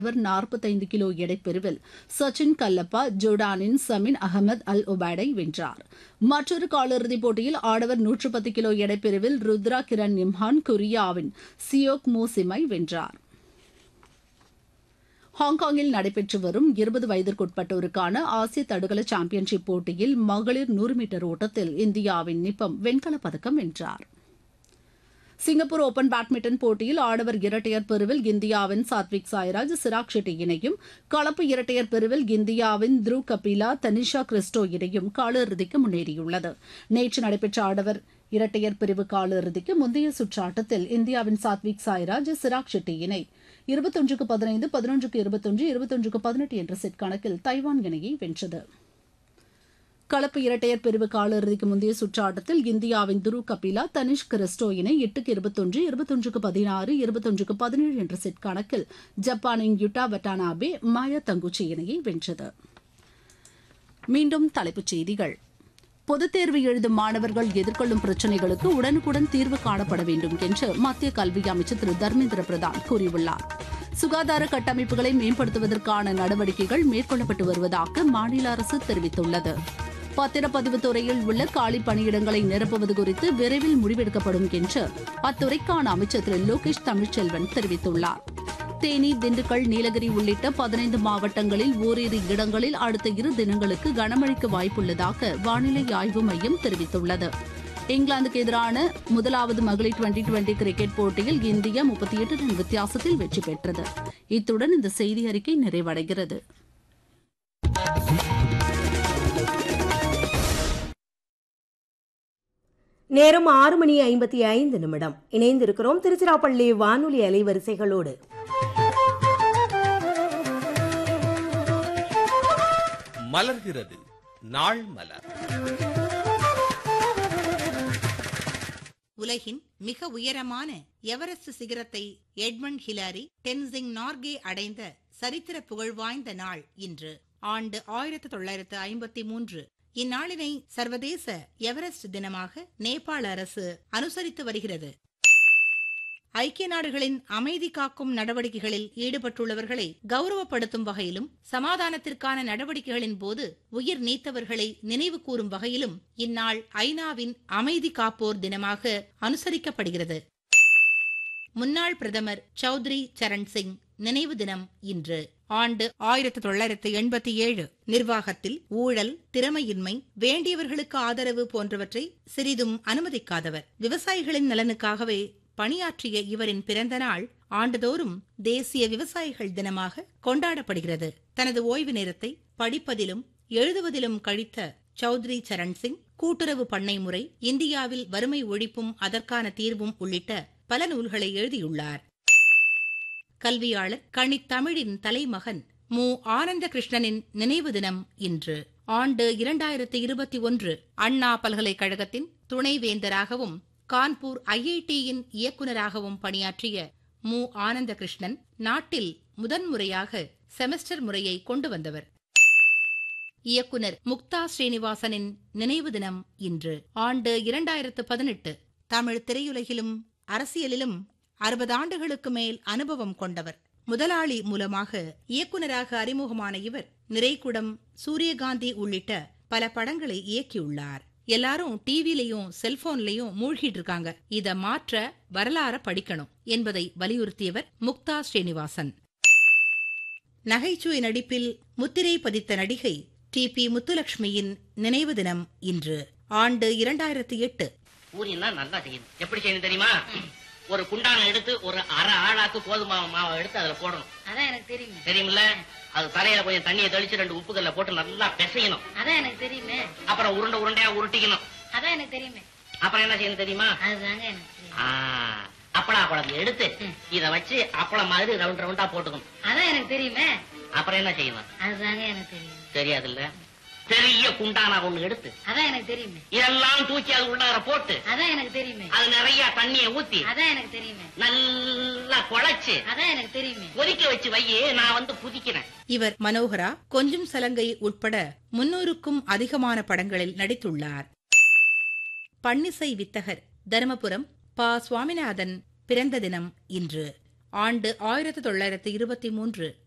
ஆடவர் நாற்பத்தைந்து கிலோ எடைப்பிரிவில் சச்சின் கல்லப்பா ஜோர்டானின் சமின் அகமது அல் ஒபேடை வென்றார் மற்றொரு காலிறுதிப் போட்டியில் ஆடவர் நூற்று பத்து கிலோ எடைப்பிரிவில் ருத்ரா கிரண் இம்ஹான் கொரியாவின் சியோக் மோசிமை வென்றார் ஹாங்காங்கில் நடைபெற்று வரும் இருபது வயதிற்குட்பட்டோருக்கான ஆசிய தடகள சாம்பியன்ஷிப் போட்டியில் மகளிர் நூறு மீட்டர் ஓட்டத்தில் இந்தியாவின் நிப்பம் வெண்கலப் பதக்கம் வென்றார் சிங்கப்பூர் ஓபன் பேட்மிண்டன் போட்டியில் ஆடவர் இரட்டையர் பிரிவில் இந்தியாவின் சாத்விக் சாய்ராஜ் சிராக் ஷெட்டி இணையும் கலப்பு இரட்டையர் பிரிவில் இந்தியாவின் த்ருவ் கபிலா தனிஷா கிறிஸ்டோ இணையும் காலிறுதிக்கு முன்னேறியுள்ளது நேற்று நடைபெற்ற ஆடவர் இரட்டையர் பிரிவு காலிறுதிக்கு முந்தைய சுற்று ஆட்டத்தில் இந்தியாவின் சாத்விக் சாய்ராஜ் சிராக் ஷெட்டி இணை இருபத்தொன்றுக்கு பதினைந்து பதினொன்றுக்கு இருபத்தொன்று இருபத்தொன்றுக்கு பதினெட்டு என்ற செட் கணக்கில் தைவான் இணையை வென்றது கலப்பு இரட்டையர் பிரிவு காலிறுதிக்கு முந்தைய சுற்று ஆட்டத்தில் இந்தியாவின் துரு கபிலா தனிஷ் கிறிஸ்டோ இணை எட்டுக்கு இருபத்தொன்று இருபத்தொன்றுக்கு பதினாறு இருபத்தொன்றுக்கு பதினேழு என்ற செட் கணக்கில் ஜப்பானின் யுட்டா வட்டானாபே மாயா தங்குச்சி இணையை வென்றது மீண்டும் தலைப்புச் செய்திகள் பொதுத் தேர்வு எழுதும் மாணவர்கள் எதிர்கொள்ளும் பிரச்சினைகளுக்கு உடனுக்குடன் தீர்வு காணப்பட வேண்டும் என்று மத்திய கல்வி அமைச்சர் திரு தர்மேந்திர பிரதான் கூறியுள்ளார் சுகாதார கட்டமைப்புகளை மேம்படுத்துவதற்கான நடவடிக்கைகள் மேற்கொள்ளப்பட்டு வருவதாக மாநில அரசு தெரிவித்துள்ளது பத்திரப்பதிவு துறையில் உள்ள காலி பணியிடங்களை நிரப்புவது குறித்து விரைவில் முடிவெடுக்கப்படும் என்று அத்துறைக்கான அமைச்சர் திரு லோகேஷ் தமிழ்ச்செல்வன் தெரிவித்துள்ளார் தேனி திண்டுக்கல் நீலகிரி உள்ளிட்ட பதினைந்து மாவட்டங்களில் ஓரிரு இடங்களில் அடுத்த இரு தினங்களுக்கு கனமழைக்கு வாய்ப்புள்ளதாக வானிலை ஆய்வு மையம் தெரிவித்துள்ளது இங்கிலாந்துக்கு எதிரான முதலாவது மகளிர் டுவெண்டி டுவெண்டி கிரிக்கெட் போட்டியில் இந்தியா முப்பத்தி எட்டு ரன் வித்தியாசத்தில் வெற்றி பெற்றது இத்துடன் இந்த செய்தி அறிக்கை நிறைவடைகிறது நேரம் ஆறு மணி ஐம்பத்தி ஐந்து நிமிடம் இணைந்திருக்கிறோம் திருச்சிராப்பள்ளி வானொலி அலைவரிசைகளோடு மலர்கிறது நாள் மலர் உலகின் மிக உயரமான எவரெஸ்ட் சிகரத்தை எட்மண்ட் ஹிலாரி டென்சிங் நார்கே அடைந்த சரித்திர புகழ் வாய்ந்த நாள் இன்று ஆண்டு ஆயிரத்தி தொள்ளாயிரத்து ஐம்பத்தி மூன்று இந்நாளினை சர்வதேச எவரெஸ்ட் தினமாக நேபாள அரசு அனுசரித்து வருகிறது ஐக்கிய நாடுகளின் அமைதி காக்கும் நடவடிக்கைகளில் ஈடுபட்டுள்ளவர்களை கௌரவப்படுத்தும் வகையிலும் சமாதானத்திற்கான நடவடிக்கைகளின் போது உயிர் நீத்தவர்களை நினைவு கூறும் வகையிலும் இந்நாள் ஐநாவின் அமைதி காப்போர் தினமாக அனுசரிக்கப்படுகிறது முன்னாள் பிரதமர் சௌத்ரி சரண் சிங் நினைவு தினம் இன்று ஆண்டு ஆயிரத்தி தொள்ளாயிரத்தி எண்பத்தி ஏழு நிர்வாகத்தில் ஊழல் திறமையின்மை வேண்டியவர்களுக்கு ஆதரவு போன்றவற்றை சிறிதும் அனுமதிக்காதவர் விவசாயிகளின் நலனுக்காகவே பணியாற்றிய இவரின் பிறந்த நாள் ஆண்டுதோறும் தேசிய விவசாயிகள் தினமாக கொண்டாடப்படுகிறது தனது ஓய்வு நேரத்தை படிப்பதிலும் எழுதுவதிலும் கழித்த சௌத்ரி சரண் சிங் கூட்டுறவு பண்ணை முறை இந்தியாவில் வறுமை ஒழிப்பும் அதற்கான தீர்வும் உள்ளிட்ட பல நூல்களை எழுதியுள்ளார் கல்வியாளர் கணித்தமிழின் தலைமகன் மு ஆனந்த கிருஷ்ணனின் நினைவு தினம் இன்று ஆண்டு இரண்டாயிரத்தி இருபத்தி ஒன்று அண்ணா பல்கலைக்கழகத்தின் துணைவேந்தராகவும் கான்பூர் ஐஐடியின் இயக்குநராகவும் பணியாற்றிய மு ஆனந்த கிருஷ்ணன் நாட்டில் முதன்முறையாக செமஸ்டர் முறையை கொண்டு வந்தவர் இயக்குனர் முக்தா ஸ்ரீனிவாசனின் நினைவு தினம் இன்று ஆண்டு இரண்டாயிரத்து பதினெட்டு தமிழ் திரையுலகிலும் அரசியலிலும் அறுபது ஆண்டுகளுக்கு மேல் அனுபவம் கொண்டவர் முதலாளி மூலமாக இயக்குநராக அறிமுகமான இவர் நிறைகுடம் சூரியகாந்தி உள்ளிட்ட பல படங்களை இயக்கியுள்ளார் எல்லாரும் டிவிலையும் செல்போன்லயும் மூழ்கிட்டு இருக்காங்க இத மாற்ற வரலாற படிக்கணும் என்பதை வலியுறுத்தியவர் முக்தா ஸ்ரீனிவாசன் நகைச்சுவை நடிப்பில் முத்திரை பதித்த நடிகை டி பி முத்துலட்சுமியின் நினைவு தினம் இன்று ஆண்டு இரண்டாயிரத்தி எட்டு பூரின்னா நல்லா செய்யணும் எப்படி செய்யணும் தெரியுமா ஒரு குண்டான எடுத்து ஒரு அரை ஆளாக்கு கோதுமை மாவை எடுத்து அதுல போடணும் அதான் எனக்கு தெரியுமே தெரியுமில்ல அது தரையில கொஞ்சம் தண்ணியை தெளிச்சு ரெண்டு உப்புக்கல்ல போட்டு நல்லா பிசையணும் அதான் எனக்கு தெரியுமே அப்புறம் உருண்டை உருண்டையா உருட்டிக்கணும் அதான் எனக்கு தெரியுமே அப்புறம் என்ன செய்யணும் தெரியுமா அதுதாங்க எனக்கு தெரியும் ஆ, அப்பளா குழம்பு எடுத்து இத வச்சு அப்பளம் மாதிரி ரவுண்ட் ரவுண்டா போட்டுக்கணும் அதான் எனக்கு தெரியுமே அப்புறம் என்ன செய்யணும் அதுதாங்க எனக்கு தெரியும் தெரியாதுல்ல பெரிய குண்டானா ஒண்ணு எடுத்து அதான் எனக்கு தெரியுமே இதெல்லாம் தூக்கி அது உள்ளார போட்டு அதான் எனக்கு தெரியுமே அது நிறைய தண்ணியை ஊத்தி அதான் எனக்கு தெரியுமே நல்லா குழைச்சு அதான் எனக்கு தெரியுமே கொதிக்க வச்சு வையே நான் வந்து புதிக்கிறேன் இவர் மனோகரா கொஞ்சம் சலங்கை உட்பட முன்னூறுக்கும் அதிகமான படங்களில் நடித்துள்ளார் பன்னிசை வித்தகர் தருமபுரம் ப சுவாமிநாதன் பிறந்த தினம் இன்று ஆண்டு ஆயிரத்தி தொள்ளாயிரத்தி இருபத்தி மூன்று